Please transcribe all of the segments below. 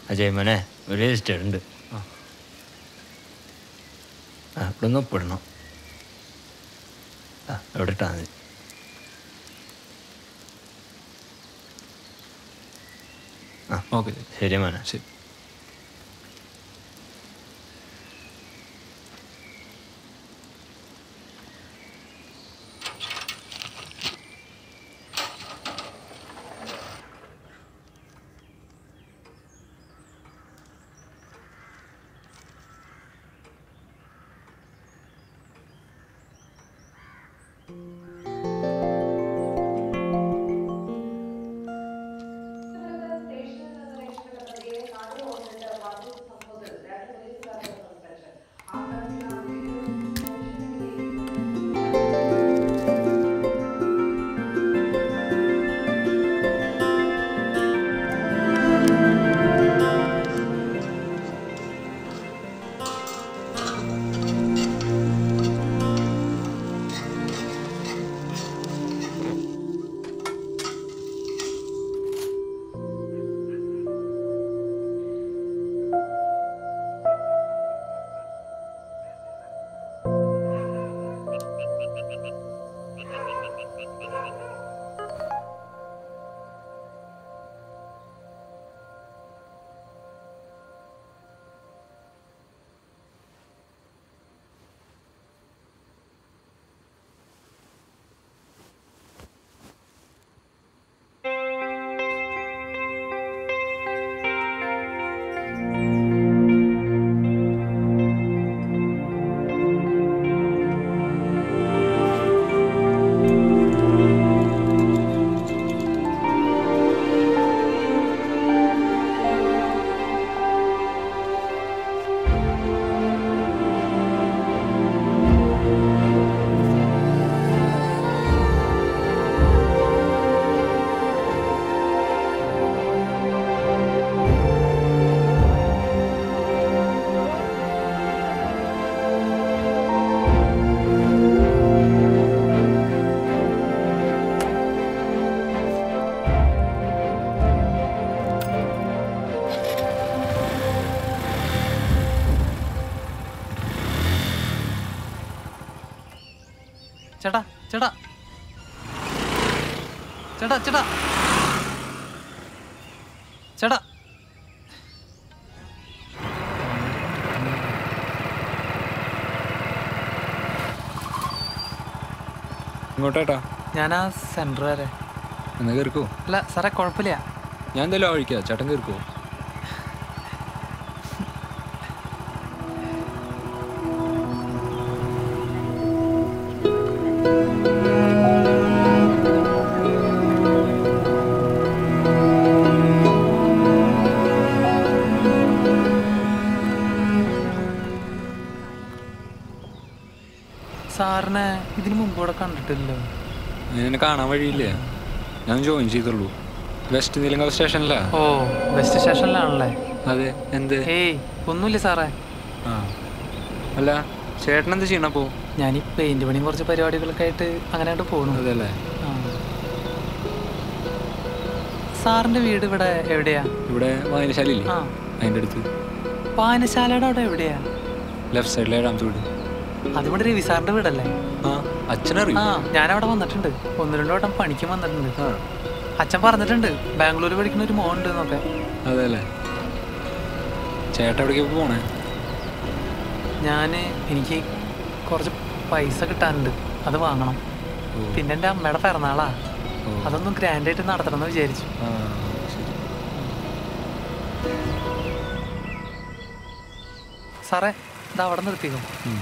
അജയ് മോനെ ഒരു രജിസ്റ്റർ ഉണ്ട് ആ ഇവിടെ ഒന്ന് ഒപ്പിടണം ആ ഇവിടെ ഇട്ടാൽ മതി ആ ഓക്കെ ശരി മോനെ ശരി ചേട്ടാ ചേട്ടാ ചേട്ടാ ചേട്ടാ ചേട്ടാ ഇങ്ങോട്ടേട്ടാ ഞാൻ ആ സെൻറ്റർ വരെ എന്നാ കയറിക്കോ അല്ല സാറേ കുഴപ്പമില്ല ഞാൻ എന്തായാലും ആ വഴിക്കാ ചേട്ടൻ കയറിക്കോ സാറിനെ ഇതിനു മുമ്പ് ഇവിടെ കണ്ടിട്ടില്ലല്ലോ എന്നെ കാണാൻ വഴിയില്ലേ ഞാൻ ജോയിൻ ചെയ്തുള്ളൂ വെസ്റ്റ് നീലങ്കാവ് സ്റ്റേഷനിലാ ഓ ബസ് സ്റ്റേഷനിലാണല്ലേ അതെ എന്ത് ഏയ് ഒന്നുമില്ല സാറേ ആ അല്ല ചേട്ടൻ എന്ത് ചെയ്യണപ്പോ ഞാൻ ഈ പെയിന്റ് പണിയും കുറച്ച് പരിപാടികളൊക്കെ ആയിട്ട് അങ്ങനെ ആയിട്ട് പോകണു അതല്ലേ ആ. സാറിന്റെ വീട് ഇവിടെ എവിടെയാ ഇവിടെ വായനശാലയില്ലേ ആ അതിൻ്റെ അടുത്ത് വായനശാലയുടെ അവിടെ എവിടെയാ ലെഫ്റ്റ് സൈഡിലെ ഏഴാമത്തെ വീട് അതിവിടെ രവി സാറിന്റെ വീടല്ലേ ആ അച്ഛനറിയും ആ ഞാനവിടെ വന്നിട്ടുണ്ട് ഒന്ന് രണ്ടു വട്ടം പണിക്കും വന്നിട്ടുണ്ട് അച്ഛൻ പറഞ്ഞിട്ടുണ്ട് ബാംഗ്ലൂർ പഠിക്കുന്ന ഒരു മോൻ ഉണ്ട് എന്നൊക്കെ അതെല്ലേ ചേട്ടൻ എവിടേക്ക് പോണേ ഞാൻ എനിക്ക് കുറച്ച് പൈസ കിട്ടാനുണ്ട് അത് വാങ്ങണം ഓ. പിന്നെ എൻ്റെ അമ്മയുടെ പിറന്നാളാ ഓ. അതൊന്നും ഗ്രാൻഡായിട്ട് നടത്തണം എന്ന് വിചാരിച്ചു ആ ശരി സാറേ ഇത് അവിടെ നിർത്തിക്കോ ഉം.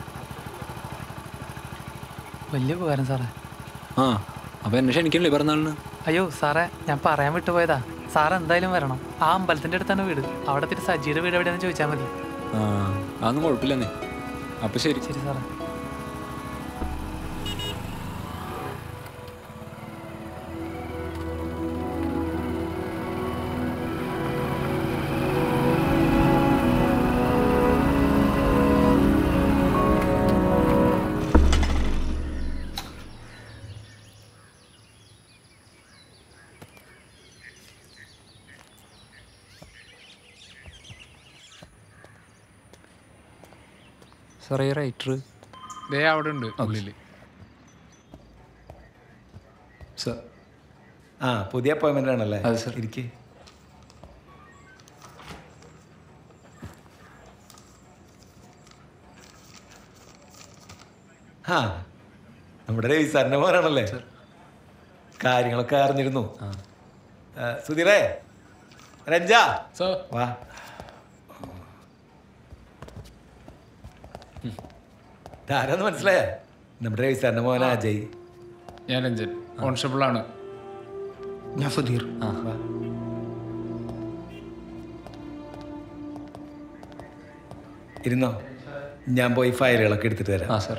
വലിയ ഉപകാരം സാറേ ആ അപ്പൊ എന്നെ ക്ഷണിക്കണില്ലേ പിറന്നാളിന് അയ്യോ സാറേ ഞാൻ പറയാൻ വിട്ടുപോയതാ സാർ എന്തായാലും വരണം ആ അമ്പലത്തിന്റെ അടുത്താണ് വീട് അവിടെ തിരി സജിയുടെ വീട് എവിടെയാണെന്ന് ചോദിച്ചാൽ മതി ആ അതൊന്നും കുഴപ്പമില്ലെന്നേ അപ്പൊ ശരി ശരി സാറേ സാറേ ഈ റൈറ്റർ ദേ അവിടെ ഉണ്ട് ഉള്ളിൽ സാർ ആ പുതിയ അപ്പോയിൻമെൻ്റ് ആണല്ലേ അതെ, സർ. ഇരിക്ക് ആ നമ്മുടെ രവി സാറിൻ്റെ മോനാണല്ലേ കാര്യങ്ങളൊക്കെ അറിഞ്ഞിരുന്നു ആ, സുധീറേ രഞ്ജ സർ വാ ധാരാന്ന് മനസ്സിലായ നമ്മുടെ രവി സാറിൻ്റെ മോനാ അജയ് ഞാൻ രഞ്ജൻ കോൺസ്റ്റബിൾ ആണ് ഞാൻ സുധീർ ആ. വാ ഇരുന്നോ ഞാൻ പോയി ഫയലുകളൊക്കെ എടുത്തിട്ട് തരാം ആ സാർ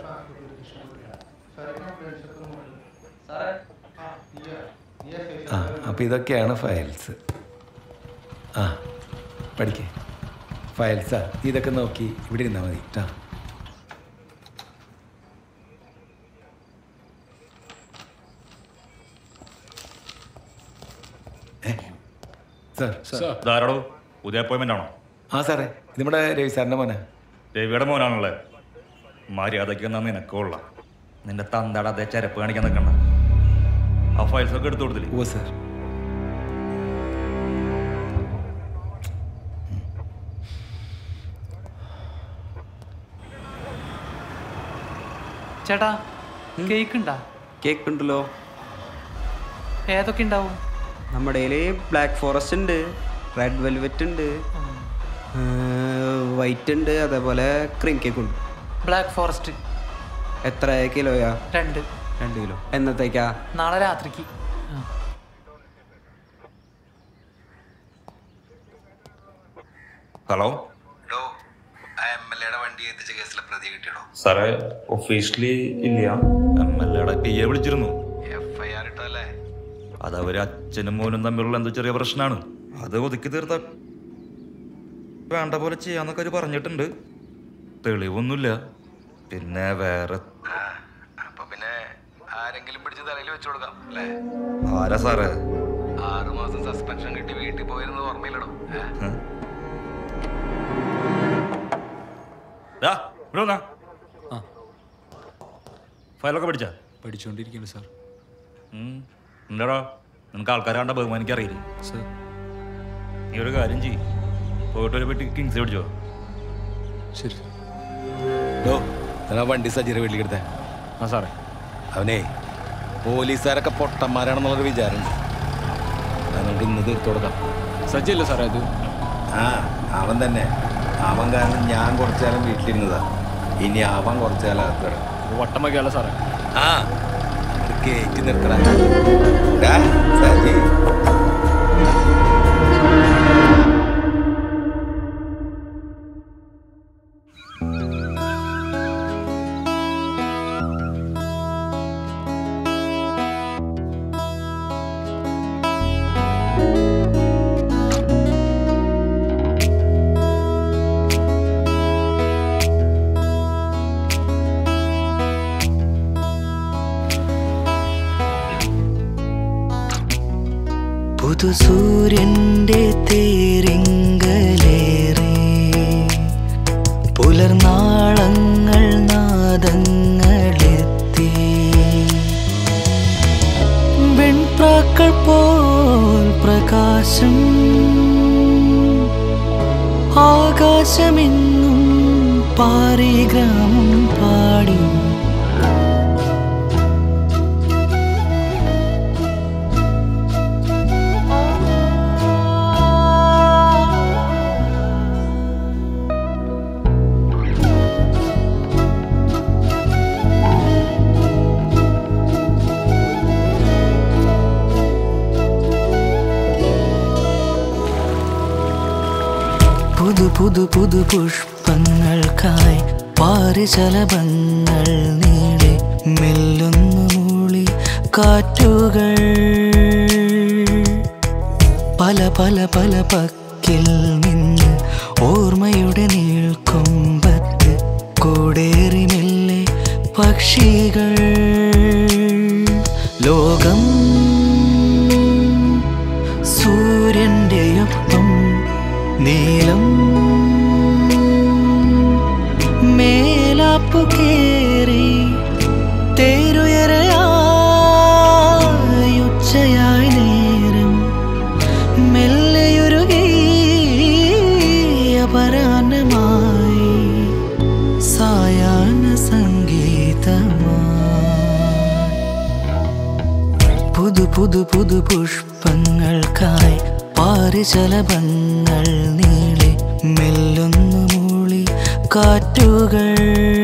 ആ അപ്പോൾ ഇതൊക്കെയാണ് ഫയൽസ് ആ പഠിക്കേ ഫയൽസാ ഇതൊക്കെ നോക്കി ഇവിടെ ഇരുന്നാൽ മതി കേട്ടോ ഏ സാർ സർ ധാരാളോ പുതിയ അപ്പോയിൻമെൻ്റ് ആണോ ആ സാറേ ഇത് നമ്മുടെ രവി സാറിൻ്റെ മോനാ രവിയുടെ മോനാണല്ലേ മര്യാദയ്ക്ക് എന്നാ നിനക്കുള്ള നിന്റെ തന്തയുടെ അതേ ചരപ്പ് കാണിക്കാൻ നിൽക്കണ്ട ആ ഫയൽസ് ഒക്കെ എടുത്തു കൊടുത്തില്ലേ ഓ സാർ ചേട്ടാ കേക്ക് ഉണ്ടാ കേക്ക് ഉണ്ടല്ലോ ഏതൊക്കെ ഉണ്ടാവും നമ്മുടെ കയ്യിൽ ബ്ലാക്ക് ഫോറസ്റ്റ് ഉണ്ട് റെഡ് വെൽവെറ്റ് ഉണ്ട് വൈറ്റ് ഉണ്ട് അതേപോലെ ക്രീം കേക്ക് ഉണ്ട് ബ്ലാക്ക് ഫോറസ്റ്റ് എത്ര കിലോയാ രണ്ട് രണ്ട് കിലോ എന്നത്തേക്കാ നാളെ രാത്രിക്ക് ആ. ഹലോ എം എൽ എയുടെ വണ്ടി എത്തിച്ച കേസിലെ പ്രതി കിട്ടിയടോ സാറേ ഒഫീഷ്യലി ഇല്ല എം എൽ എയുടെ പി എ വിളിച്ചിരുന്നു എഫ് ഐ ആർ ഇട്ടല്ലേ അത് അവർ അച്ഛനും മോനും തമ്മിലുള്ള എന്തോ ചെറിയ പ്രശ്നമാണ് അത് ഒതുക്കി തീർത്ത വേണ്ട പോലെ ചെയ്യാന്നൊക്കെ അവര് പറഞ്ഞിട്ടുണ്ട് തെളിവൊന്നുമില്ല പിന്നെ വേറെ അപ്പൊ പിന്നെ ആരെങ്കിലും പിടിച്ച് തലയിൽ വെച്ചു കൊടുക്കാം അല്ലേ ആരാ സാറേ ആറു മാസം സസ്പെൻഷൻ കിട്ടി വീട്ടിൽ പോയിരുന്നത് ഓർമ്മയില്ലടോ ഏ? ദാ, ഇവിടെ വന്നാ. ആ ഫയലൊക്കെ പഠിച്ചാ പഠിച്ചുകൊണ്ടിരിക്കുന്നു സാർ എന്താടാ നിനക്ക് ആൾക്കാരെ കണ്ട ബഹുമാനിക്ക് അറിയില്ലേ സാർ നീ ഒരു കാര്യം ചെയ്യ് പോയിട്ട് ഒരു പെട്ടി കിങ്സ് പിടിച്ചോ ശരി ഡോ, എന്നാ വണ്ടി സജീര വീട്ടിലേക്ക് എടുത്തേ ആ സാറേ അവനെ പോലീസുകാരൊക്കെ പൊട്ടന്മാരാണെന്നുള്ളൊരു വിചാരമുണ്ട് അതുകൊണ്ട് ഇന്ന് തീർത്തു കൊടുക്കാം സജ്ജല്ലേ സാറേ അത് ആ അവൻ തന്നെ അവൻ കാരണം ഞാൻ കുറച്ചു കാലം വീട്ടിലിരുന്നതാ ഇനി അവൻ കുറച്ചു കാലം അകത്ത് കിടക്കും വട്ടം വയ്ക്കാമല്ലോ സാറേ ആ അങ്ങട് കേറ്റി നിർത്തടാ ഡാ, സജി. പുതുസൂര്യന്റെ തേരിങ്കലേറെ പുലർനാളങ്ങൾ നാദങ്ങളെത്തി വെൺപ്രാക്കൾ പോൽ പ്രകാശം ആകാശമെങ്ങും പാറി ഗ്രാമം പാടി പുതു പുതു പുതു പുഷ്പങ്ങൾക്കായി പാരിശലഭങ്ങൾ നീളെ മെല്ലുന്നു മൂളി കാറ്റുകൾ പല പല പല പക്കിൽ നിന്ന് ഓർമ്മയുടെ നീൾക്കൊമ്പത്ത് കൂടേറി മെല്ലെ പക്ഷികൾ ലോകം സൂര്യന്റെയൊപ്പം നീലം മേലാ പുതു പുതു പുതു പുഷ്പങ്ങൾക്കായി പാരിശലഭങ്ങൾ നീളെ മെല്ലുന്നു മൂളി കാറ്റുകൾ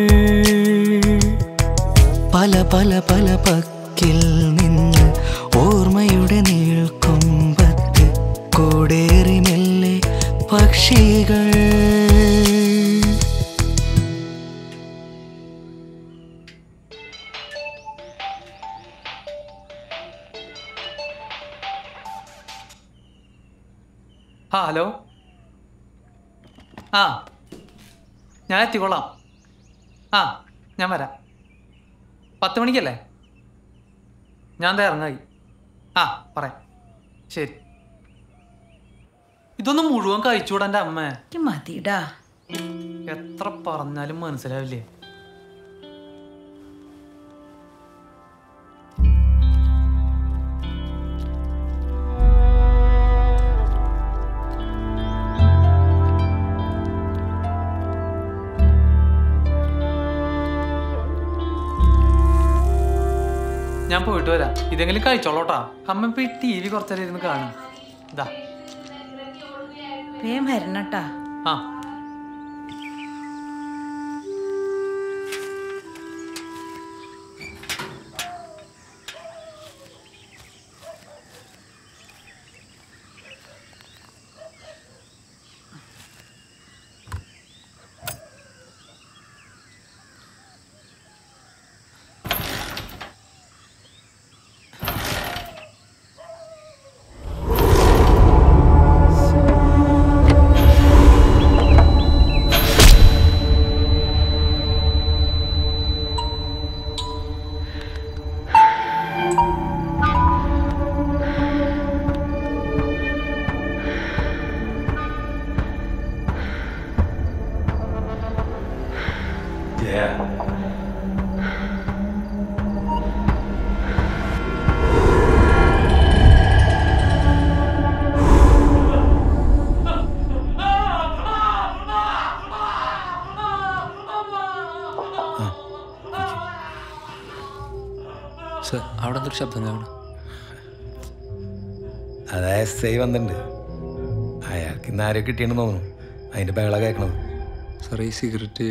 പല പല പല പക്കിൽ നിന്ന് ഓർമ്മയുടെ നീൾക്കൊമ്പത്ത് കൂടേറി മെല്ലെ പക്ഷികൾ ആ ഹലോ ആ ഞാൻ എത്തിക്കൊള്ളാം ആ ഞാൻ വരാം പത്ത് മണിക്കല്ലേ ഞാൻ ദേ ഇറങ്ങായി ആ പറയാം ശരി ഇതൊന്നും മുഴുവൻ കഴിച്ചുകൂടാ എൻ്റെ അമ്മ എനിക്ക് മതിടാ എത്ര പറഞ്ഞാലും മനസ്സിലാവില്ലേ ഞാൻ പോയിട്ട് വരാം ഇതെങ്കിലും കഴിച്ചോളൂട്ടാ അമ്മ ഇപ്പൊ ഈ ടി വി കുറച്ചേരം ഇരുന്ന് കാണും ഇതാ വേം വരണട്ടാ ആ ജയ സർ അവിടെ എന്തൊരു ശബ്ദം കേൾക്കണം അതാ എസ് ഐ വന്നിട്ടുണ്ട് അയാൾക്ക് ഇന്ന് ആരോ കിട്ടിയെന്ന് തോന്നുന്നു അതിന്റെ ബഹള കേൾക്കണത് സാർ ഈ സിഗരറ്റ്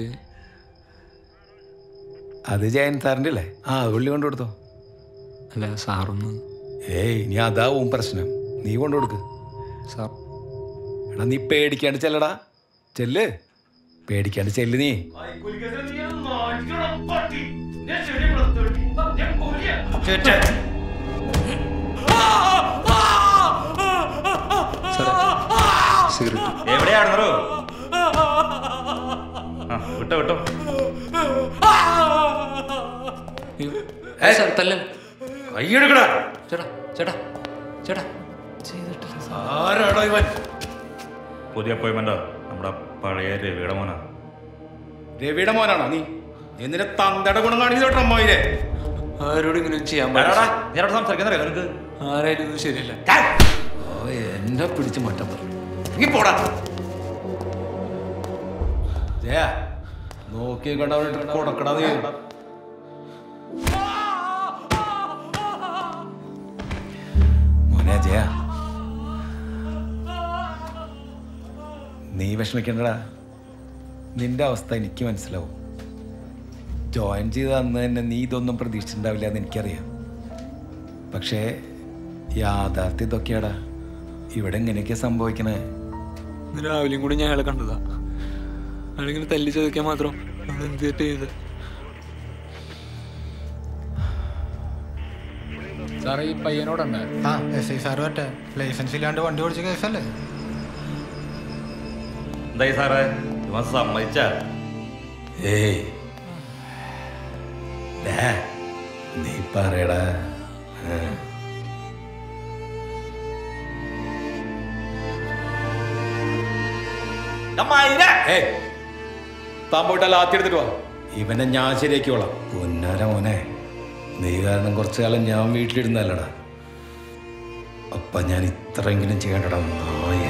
അത് ജയൻ സാറിന്റെ അല്ലേ ആ അത് പുള്ളി കൊണ്ടു കൊടുത്തോ അല്ല സാറൊന്ന് ഏയ് ഇനി അതാവും പ്രശ്നം നീ കൊണ്ടു കൊടുക്ക് സാർ എടാ നീ പേടിക്കാണ്ട് ചെല്ലടാ ചെല്ല് പേടിക്കാണ്ട് ചെല്ല് നീ സാറേ സിഗരറ്റ് എവിടെയാണെന്നോ ആ വിട്ടോ വിട്ടോ ഏ സാർ തല്ലൻ കൈയെടുക്കടാ ചേട്ടാ ചേട്ടാ ചേട്ടാ ആരാടോ ഇവൻ പുതിയ അപ്പോയിൻമെന്റാ നമ്മുടെ പഴയ രവിയുടെ മോനാ രവിയുടെ മോനാണോ നീ എന്നിട്ട് തന്തയുടെ ഗുണം കാണിച്ചോട്ടോ അമ്മായിരെ ആരോടും ഇങ്ങനെ ചെയ്യാൻ ആരാടാ? പാടില്ല നീ എന്നോട് സംസാരിക്കുന്നറിയോ നിനക്ക് ആരായാലും ഇത് ശരിയല്ല ഓ, എന്നെ പിടിച്ച് മട്ടം പറഞ്ഞു നീ പോടാ ജയ നോക്കി കണ്ടവനിട്ട് കൊടുക്കടാ നീ മോനെ ജയ നീ വിഷമിക്കണ്ടടാ നിന്റെ അവസ്ഥ എനിക്ക് മനസ്സിലാവും ജോയിൻ ചെയ്ത അന്ന് തന്നെ നീ ഇതൊന്നും പ്രതീക്ഷിച്ചിട്ടുണ്ടാവില്ല എന്ന് എനിക്കറിയാം പക്ഷേ യാഥാർത്ഥ്യം ഇതൊക്കെയാടാ ഇവിടെ എങ്ങനെയൊക്കെയാ സംഭവിക്കണേ ഇന്ന് രാവിലെയും കൂടി ഞാൻ അയാളെ കണ്ടതാ അയാളിങ്ങനെ തല്ലി ചോദിക്കാൻ മാത്രം അതെന്ത് ചെയ്ത് സാറേ ഈ പയ്യനോടുണ്ട് ആ എസ് ഐ സാറ് പറ്റേ ലൈസൻസ് ഇല്ലാണ്ട് വണ്ടി ഓടിച്ച കേസല്ലേ എന്തായി സാറേ ഇവൻ സമ്മതിച്ച ഏയ് ഡാ, നീ പറയടാ ആ. ഏയ്, താൻ പോയിട്ട് ലാത്തി എടുത്തിട്ട് വാ ഇവനെ ഞാൻ ശരിയാക്കിക്കോളാം പൊന്നാര മോനെ നീ കാരണം കുറച്ചു കാലം ഞാൻ വീട്ടിലിരുന്നല്ലടാ അപ്പൊ ഞാൻ ഇത്രയെങ്കിലും ചെയ്യണ്ടടാ നായേ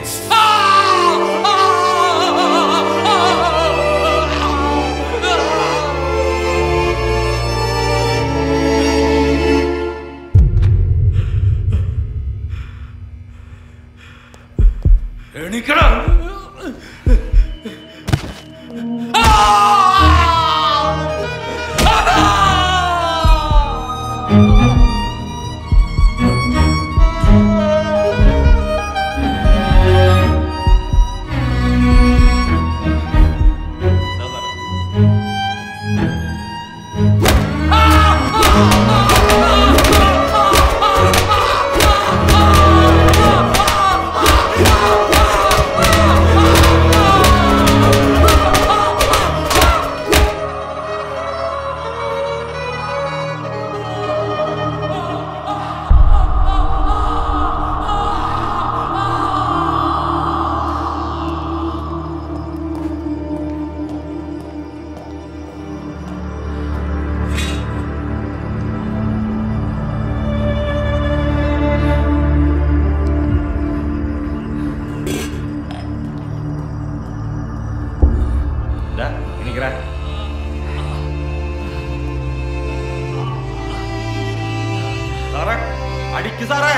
അടിക്ക് സാറേ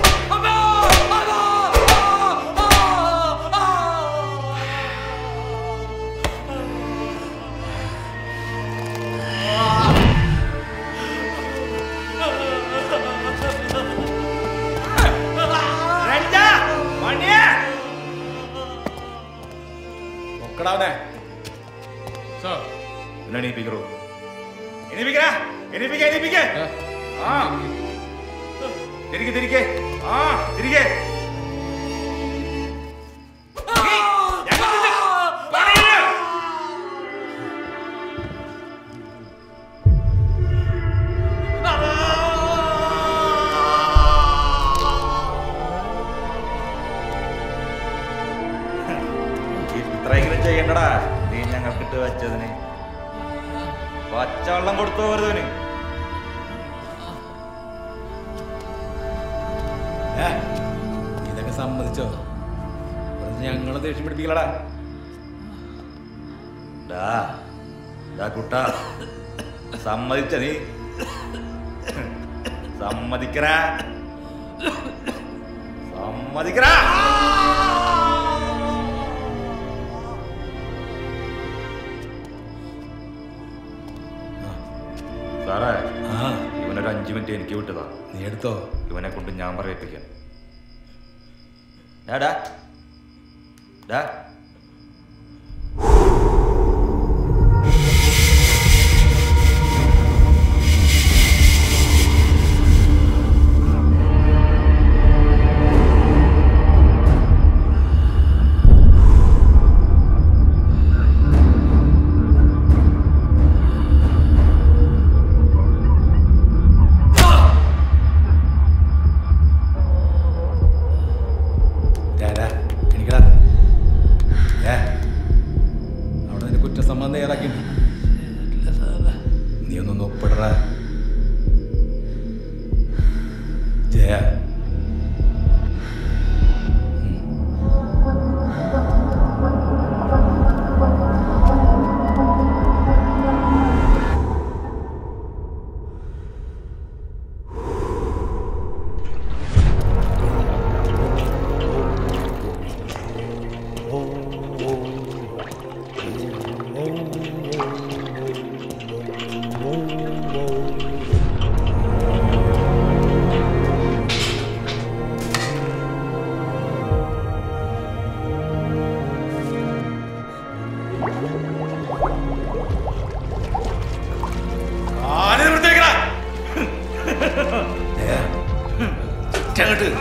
നോക്കടാവനെ എന്നെ എണീപ്പിക്കറോ എണീപ്പിക്കണ എണീപ്പിക്ക എണീപ്പിക്ക ആ തിരികെ തിരികെ ആ തിരികെ ഇത്രയെങ്കിലും ചെയ്യണ്ടടാ നീ ഞങ്ങൾക്കിട്ട് വെച്ചതിന് പച്ചവെള്ളം കൊടുത്തു വെറുതെ ഏ, ഇതൊക്കെ സമ്മതിച്ചോ വെറുതെ ഞങ്ങളെ ദേഷ്യം പിടിപ്പിക്കലടാ ഡാ ഡാ കുട്ടാ സമ്മതിച്ച നീ സമ്മതിക്കരാ സമ്മതിക്കരാ സാറേ ആ ഇവനൊരു അഞ്ചു മിനിറ്റ് എനിക്ക് വിട്ടതാ നീ എടുത്തോ ഇവനെ കൊണ്ട് ഞാൻ പറയിപ്പിക്കാം ഡാ ഡാ ഡാ ഡാ, ഡാ, എണീക്കടാ. ഏ, അവിടെ നിന്റെ കുറ്റസമ്മതം തയ്യാറാക്കിണ്ട് നീ ഒന്നൊന്ന് ഒപ്പിടറാ ജയ അങ്ങോട്ട്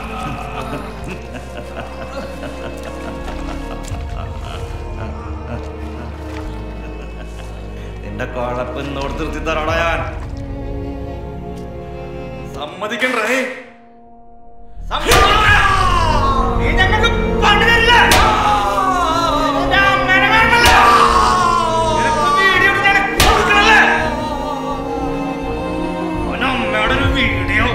നിന്റെ കുഴപ്പം ഇന്നോട് നിർത്തി തരാടാ ഞാൻ സമ്മതിക്കണ്ടേ നീ? സമ്മതിക്കണ്ട! നീ ഞങ്ങൾക്ക് പണി തരില്ല! നിന്റെ അമ്മേനെ കാണണല്ലോ! നിനക്ക് വീഡിയോ എടുത്ത് ഞാൻ കൊടുക്കണല്ലേ? അവന്റെ അമ്മയുടെ ഒരു വീഡിയോ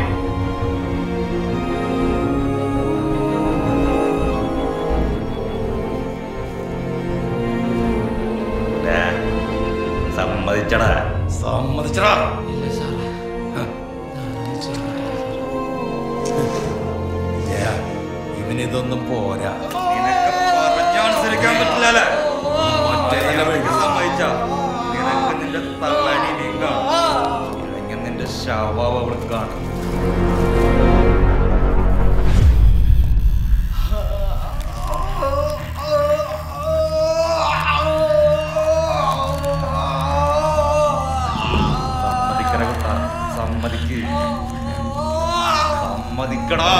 ഡാ, സമ്മതിച്ചടാ സമ്മതിച്ചടാ ജയ ഇവനിതൊന്നും പോരാ നിനക്ക് പറഞ്ഞനുസരിക്കാൻ പറ്റില്ലല്ലേ മറ്റേ നിനക്ക് സമ്മതിച്ച നിനക്ക് നിന്റെ തള്ളടി നീ കാണും ഇല്ലെങ്കിൽ നിന്റെ ശവാവ് അവിടെ കാണും സമ്മതിക്കണ കുട്ടാ സമ്മതിക്ക് സമ്മതിക്കടാ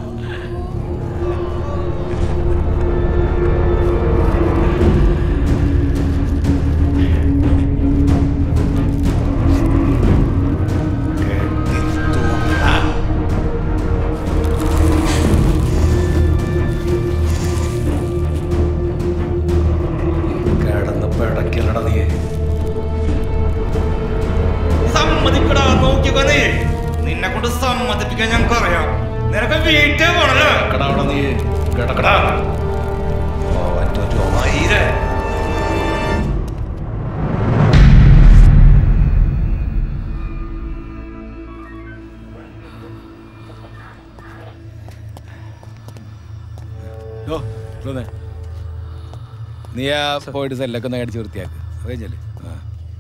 കിടന്ന് പിടക്കല്ലടാ നീ സമ്മതിക്കടാ നോക്കിക്കോ നീ നിന്നെ കൊണ്ട് സമ്മതിപ്പിക്കാൻ ഞങ്ങൾക്ക് അറിയാം നിനക്ക് വീട്ടിൽ പോണല്ലോ കിടക്കടാ അവിടെ നീ കിടക്കടാ അവൻ്റെ ഒരു ആയിരം ഓ ഇതൊന്നേ. നീ ആ പോയിട്ട് സെല്ലൊക്കെ ഒന്ന് അടിച്ച് വൃത്തിയാക്ക് അത് കഴിഞ്ഞല്ലേ ആ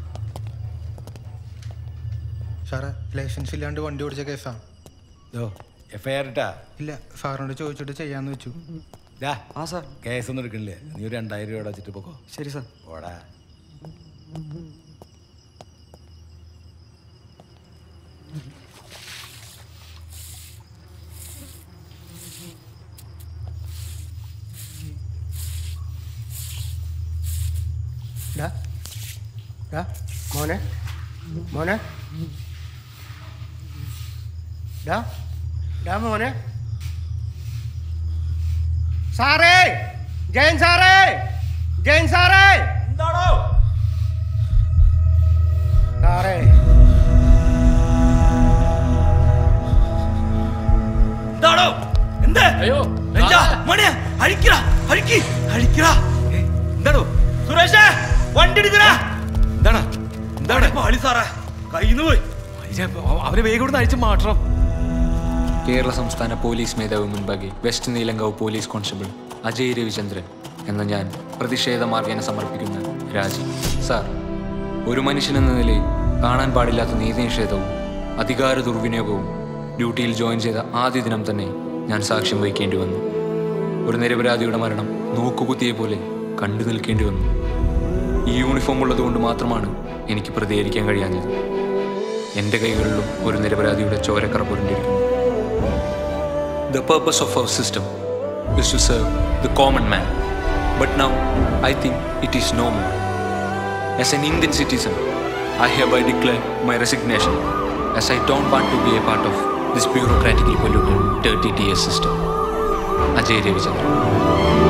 സാറേ ലൈസൻസ് ഇല്ലാണ്ട് വണ്ടി ഓടിച്ച കേസാ ഓ എഫ് ഐ ആർ ഇട്ടാ ഇല്ല സാറിനോട് ചോദിച്ചിട്ട് ചെയ്യാന്ന് വെച്ചു ഡാ ആ സാർ കേസൊന്നും എടുക്കണില്ലേ നീ ഒരു രണ്ടായിരം രൂപ വെച്ചിട്ട് പോക്കോ ശരി സാർ ഓടാ ഡാ ഡാ മോനെ മോനെ ഡാ ഡാ മോനെ സാറേ ജയൻ സാറേ ജയൻ സാറേ എന്താണോ സാറേ എന്താണോ എന്ത് അയ്യോ നെഞ്ചാ, മണിയാ, അഴിക്കടാ, അഴിക്ക്, അഴിക്കടാ. ഏ, എന്താടോ സുരേഷേ വണ്ടി എടുക്കടാ എന്താണ് എന്താണ് പാളി സാറേ കയ്യിന്ന് പോയി അവനെ വേഗം ഇവിടുന്ന് അഴിച്ച് മാറ്റണം കേരള സംസ്ഥാന പോലീസ് മേധാവി മുൻപാകെ west Neelankavu police constable Ajay Ravichandran എന്ന ഞാൻ പ്രതിഷേധ മാർഗേന സമർപ്പിക്കുന്ന രാജി സാർ ഒരു മനുഷ്യനെന്ന നിലയിൽ കാണാൻ പാടില്ലാത്ത നീതിനിഷേധവും അധികാര ദുർവിനിയോഗവും ഡ്യൂട്ടിയിൽ ജോയിൻ ചെയ്ത ആദ്യ ദിനം തന്നെ ഞാൻ സാക്ഷ്യം വഹിക്കേണ്ടി വന്നു ഒരു നിരപരാധിയുടെ മരണം നോക്കുകുത്തിയെ പോലെ കണ്ടു നിൽക്കേണ്ടി വന്നു ഈ യൂണിഫോം ഉള്ളതുകൊണ്ട് മാത്രമാണ് എനിക്ക് പ്രതികരിക്കാൻ കഴിയാഞ്ഞത് എൻ്റെ കൈകളിലും ഒരു നിരപരാധിയുടെ ചോരക്കറ പുരണ്ടിരിക്കുന്നു The purpose of our system is to serve the common man. But now, I think it is no more. As an Indian citizen, I hereby declare my resignation as I don't want to be a part of this bureaucratically polluted, dirty TS system. Ajay Revichandran.